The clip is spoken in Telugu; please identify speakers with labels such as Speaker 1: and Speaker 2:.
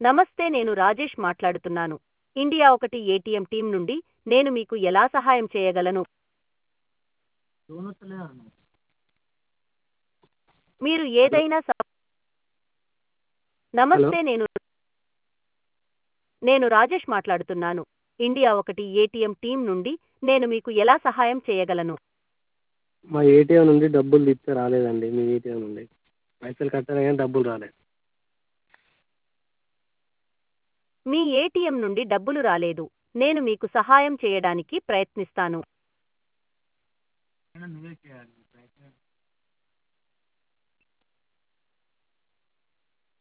Speaker 1: నమస్తే నేను రాజేష్ మాట్లాడుతున్నాను ఇండియా ఒకటి ఏటీఎం టీం నుండి నేను మీకు ఎలా సహాయం చేయగలను
Speaker 2: లోన్ వస్తలేదు అన్న
Speaker 1: మీరు ఏదైనా స- నమస్తే నేను నేను రాజేష్ మాట్లాడుతున్నాను ఇండియా ఒకటి ఏటీఎం టీం నుండి నేను మీకు ఎలా సహాయం చేయగలను
Speaker 2: మా ఏటీఎం నుండి డబ్బులు తీస్తే రాలేదండి మీ ఏటీఎం నుండి పైసలు కట్టాను కానీ డబ్బులు రాలేదు
Speaker 1: మీ ఏటీఎం నుండి డబ్బులు రాలేదు నేను మీకు సహాయం చేయడానికి ప్రయత్నిస్తాను
Speaker 2: నువ్వే చేయాలి